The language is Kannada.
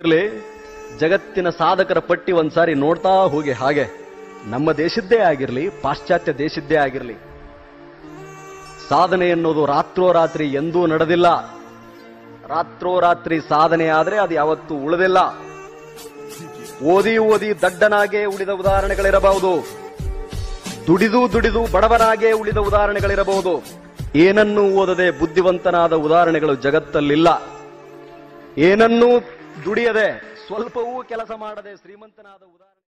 ಇರ್ಲಿ ಜಗತ್ತಿನ ಸಾಧಕರ ಪಟ್ಟಿ ಒಂದ್ಸಾರಿ ನೋಡ್ತಾ ಹೋಗಿ ಹಾಗೆ ನಮ್ಮ ದೇಶದ್ದೇ ಆಗಿರ್ಲಿ ಪಾಶ್ಚಾತ್ಯ ದೇಶದ್ದೇ ಆಗಿರ್ಲಿ ಸಾಧನೆ ಎನ್ನುವುದು ರಾತ್ರೋರಾತ್ರಿ ಎಂದೂ ನಡೆದಿಲ್ಲ ರಾತ್ರೋರಾತ್ರಿ ಸಾಧನೆ ಆದ್ರೆ ಅದು ಯಾವತ್ತೂ ಉಳಿದಿಲ್ಲ ಓದಿ ಓದಿ ದಡ್ಡನಾಗೇ ಉಳಿದ ಉದಾಹರಣೆಗಳಿರಬಹುದು ದುಡಿದು ದುಡಿದು ಬಡವನಾಗೇ ಉಳಿದ ಉದಾಹರಣೆಗಳಿರಬಹುದು ಏನನ್ನೂ ಓದದೆ ಬುದ್ಧಿವಂತನಾದ ಉದಾಹರಣೆಗಳು ಜಗತ್ತಲ್ಲಿಲ್ಲ ಏನನ್ನೂ ದುಡಿಯದೆ ಸ್ವಲ್ಪವೂ ಕೆಲಸ ಮಾಡದೆ ಶ್ರೀಮಂತನಾದ ಉದಾಹರಣೆ